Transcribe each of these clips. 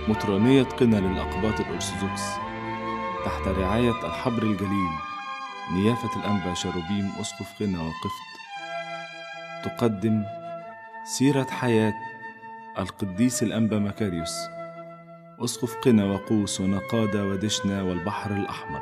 مطرانية قنا للأقباط الأرثوذكس تحت رعاية الحبر الجليل نيافة الأنبا شاروبيم أسقف قنا وقفط تقدم سيرة حياة القديس الأنبا مكاريوس أسقف قنا وقوس ونقادة ودشنا والبحر الأحمر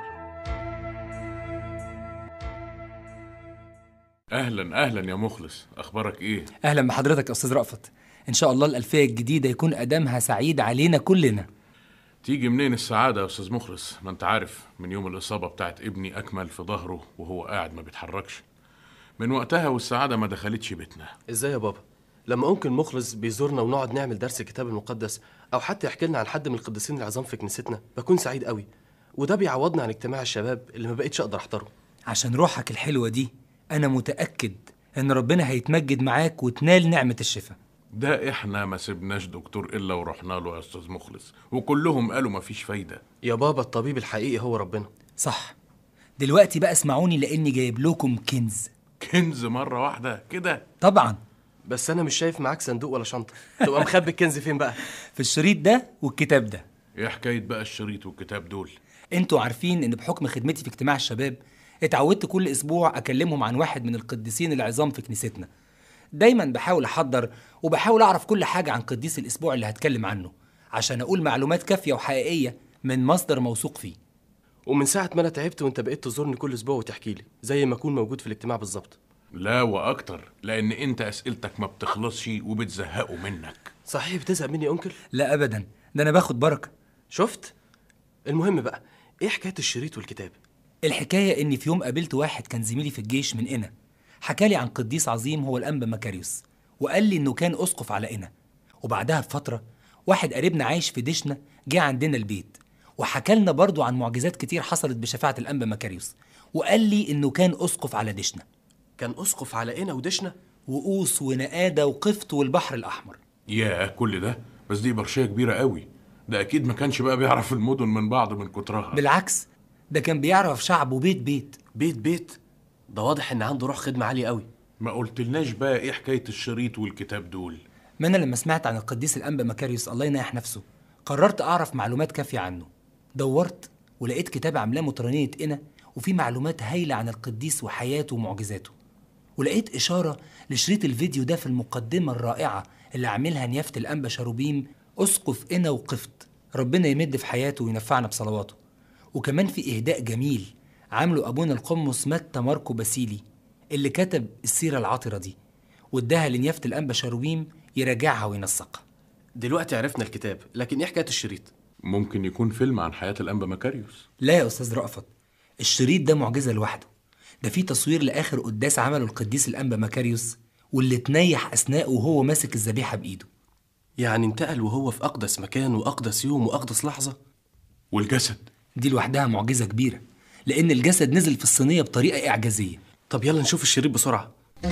اهلا اهلا يا مخلص اخبارك ايه اهلا بحضرتك يا استاذ رأفت ان شاء الله الالفيه الجديده يكون ادامها سعيد علينا كلنا تيجي منين السعاده يا استاذ مخلص ما انت عارف من يوم الاصابه بتاعت ابني اكمل في ظهره وهو قاعد ما بيتحركش من وقتها والسعاده ما دخلتش بيتنا ازاي يا بابا لما ممكن مخلص بيزورنا ونقعد نعمل درس الكتاب المقدس او حتى يحكي لنا عن حد من القديسين العظام في كنيستنا بكون سعيد قوي وده بيعوضنا عن اجتماع الشباب اللي ما بقتش اقدر احضره عشان روحك الحلوه دي انا متاكد ان ربنا هيتمجد معاك وتنال نعمه الشفاء ده احنا ما سبناش دكتور الا ورحنا له يا استاذ مخلص وكلهم قالوا ما فيش فايده يا بابا الطبيب الحقيقي هو ربنا صح دلوقتي بقى اسمعوني لاني جايب لكم كنز كنز مره واحده كده طبعا بس انا مش شايف معاك صندوق ولا شنطه تبقى مخبي الكنز فين بقى في الشريط ده والكتاب ده ايه حكايه بقى الشريط والكتاب دول انتوا عارفين ان بحكم خدمتي في اجتماع الشباب اتعودت كل اسبوع اكلمهم عن واحد من القديسين العظام في كنيستنا دايما بحاول احضر وبحاول اعرف كل حاجه عن قديس الاسبوع اللي هتكلم عنه عشان اقول معلومات كافيه وحقيقيه من مصدر موثوق فيه ومن ساعه ما انا تعبت وانت بقيت تزورني كل اسبوع وتحكي لي زي ما اكون موجود في الاجتماع بالظبط لا واكتر لان انت اسئلتك ما بتخلصش وبتزهقوا منك صحيح بتزهق مني يا انكل لا ابدا ده انا باخد بركه شفت المهم بقى ايه حكايه الشريط والكتاب الحكايه اني في يوم قابلت واحد كان زميلي في الجيش من قنا حكى لي عن قديس عظيم هو الانبا مكاريوس وقال لي انه كان اسقف على قنا وبعدها بفتره واحد قريبنا عايش في دشنا جه عندنا البيت وحكى لنا برضه عن معجزات كتير حصلت بشفاعه الانبا مكاريوس وقال لي انه كان اسقف على دشنا كان اسقف على قنا ودشنا وقوس ونقاده وقفط والبحر الاحمر يا كل ده بس دي برشيه كبيره قوي ده اكيد ما كانش بقى بيعرف المدن من بعض من كترها بالعكس ده كان بيعرف شعبه بيت بيت بيت بيت ده واضح ان عنده روح خدمه عاليه قوي ما قلتلناش بقى ايه حكايه الشريط والكتاب دول ما انا لما سمعت عن القديس الانبا مكاريوس الله ينيح نفسه قررت اعرف معلومات كافيه عنه دورت ولقيت كتاب عاملاه مطرانيه قنا وفيه معلومات هايله عن القديس وحياته ومعجزاته ولقيت اشاره لشريط الفيديو ده في المقدمه الرائعه اللي عاملها نيافه الانبا شاروبيم اسقف قنا وقفط ربنا يمد في حياته وينفعنا بصلواته وكمان في اهداء جميل عامله ابونا القمص متى ماركو باسيلي اللي كتب السيره العاطره دي واداها لنيافه الانبا شاروبيم يراجعها وينسقها دلوقتي عرفنا الكتاب لكن ايه حكايه الشريط ممكن يكون فيلم عن حياه الانبا مكاريوس لا يا استاذ رأفت الشريط ده معجزه لوحده ده فيه تصوير لاخر قداس عمله القديس الانبا مكاريوس واللي تنيح اثناءه وهو ماسك الذبيحه بايده يعني انتقل وهو في اقدس مكان واقدس يوم واقدس لحظه والجسد دي لوحدها معجزه كبيره لان الجسد نزل في الصينيه بطريقه اعجازيه طب يلا نشوف الشريط بسرعه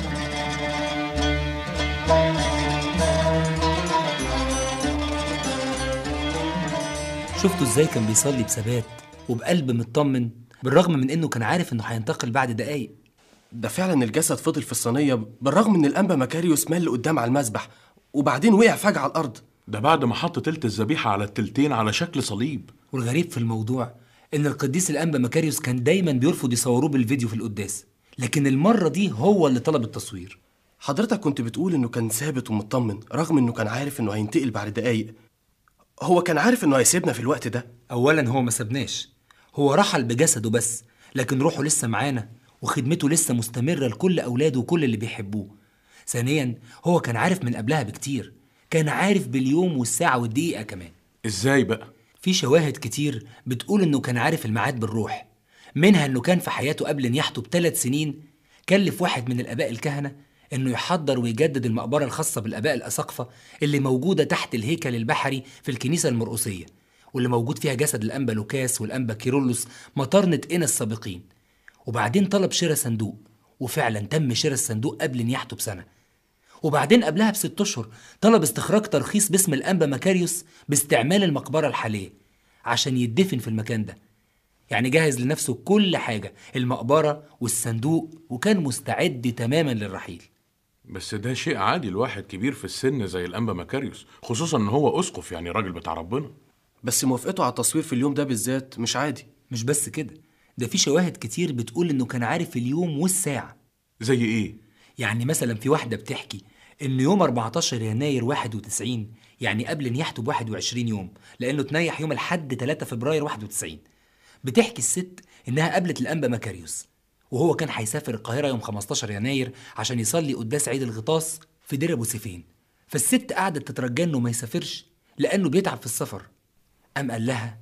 شفتوا ازاي كان بيصلي بثبات وبقلب مطمن بالرغم من انه كان عارف انه هينتقل بعد دقايق ده فعلا الجسد فضل في الصينيه بالرغم ان الانبا مكاريوس مال قدام على المذبح وبعدين وقع فجاه على الارض ده بعد ما حط تلت الذبيحه على التلتين على شكل صليب والغريب في الموضوع ان القديس الانبا مكاريوس كان دايما بيرفض يصوروه بالفيديو في القداس لكن المره دي هو اللي طلب التصوير حضرتك كنت بتقول انه كان ثابت ومطمن رغم انه كان عارف انه هينتقل بعد دقايق هو كان عارف انه هيسيبنا في الوقت ده اولا هو ما سابناش هو رحل بجسده بس لكن روحه لسه معانا وخدمته لسه مستمره لكل اولاده وكل اللي بيحبوه ثانيا هو كان عارف من قبلها بكتير كان عارف باليوم والساعه والدقيقه كمان ازاي بقى في شواهد كتير بتقول انه كان عارف الميعاد بالروح منها انه كان في حياته قبل نياحته بثلاث سنين كلف واحد من الاباء الكهنه انه يحضر ويجدد المقبره الخاصه بالاباء الاساقفه اللي موجوده تحت الهيكل البحري في الكنيسه المرقسيه واللي موجود فيها جسد الانبا لوكاس والانبا كيرلس مطارنه قنا السابقين وبعدين طلب شراء صندوق وفعلا تم شراء الصندوق قبل نياحته بسنه وبعدين قبلها بست اشهر طلب استخراج ترخيص باسم الانبا مكاريوس باستعمال المقبره الحاليه عشان يدفن في المكان ده يعني جهز لنفسه كل حاجه المقبره والصندوق وكان مستعد تماما للرحيل بس ده شيء عادي الواحد كبير في السن زي الانبا مكاريوس خصوصا ان هو اسقف يعني راجل بتاع ربنا بس موافقته على التصوير في اليوم ده بالذات مش عادي مش بس كده ده في شواهد كتير بتقول انه كان عارف اليوم والساعة زي ايه يعني مثلا في واحدة بتحكي إن يوم 14 يناير 91 يعني قبل نياحته ب 21 يوم لأنه تنيح يوم الحد 3 فبراير 91 بتحكي الست إنها قابلت الأنبا مكاريوس وهو كان هيسافر القاهرة يوم 15 يناير عشان يصلي قداس عيد الغطاس في دير أبو سيفين فالست قعدت تترجى إنه ما يسافرش لأنه بيتعب في السفر قام قال لها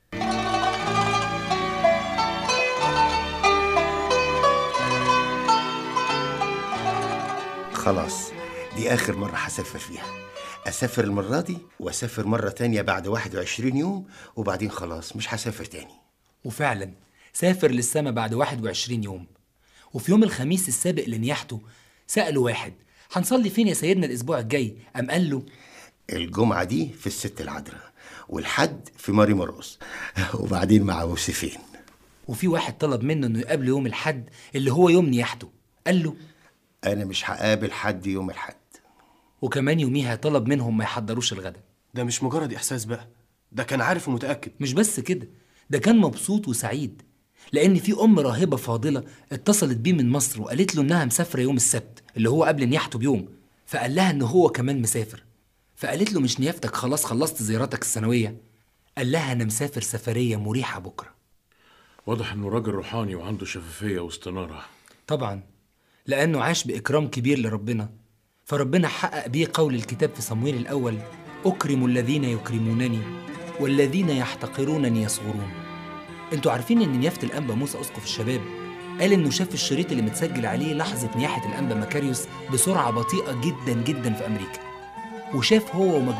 خلاص دي آخر مرة هسافر فيها أسافر المرة دي وأسافر مرة تانية بعد 21 يوم وبعدين خلاص مش هسافر تاني وفعلا سافر للسما بعد 21 يوم وفي يوم الخميس السابق لنياحته سأله واحد هنصلي فين يا سيدنا الأسبوع الجاي قام قال له الجمعة دي في الست العذراء والحد في ماري مرقص وبعدين مع يوسفين وفي واحد طلب منه انه يقابله يوم الحد اللي هو يوم نياحته قال له أنا مش هقابل حد يوم الحد وكمان يوميها طلب منهم ما يحضروش الغدا ده مش مجرد إحساس بقى ده كان عارف ومتأكد مش بس كده ده كان مبسوط وسعيد لأن في أم راهبة فاضلة اتصلت بيه من مصر وقالت له إنها مسافرة يوم السبت اللي هو قبل نياحته بيوم فقال لها إن هو كمان مسافر فقالت له مش نيافتك خلاص خلصت زياراتك السنوية قال لها أنا مسافر سفرية مريحة بكرة واضح انه راجل روحاني وعنده شفافيه واستناره طبعا لأنه عاش بإكرام كبير لربنا فربنا حقق بيه قول الكتاب في صمويل الأول أكرم الذين يكرمونني والذين يحتقرونني يصغرون انتوا عارفين ان نيافة الأنبا موسى أسقف الشباب قال انه شاف الشريط اللي متسجل عليه لحظة نياحة الأنبا مكاريوس بسرعة بطيئة جدا جدا في أمريكا وشاف هو ومجموعة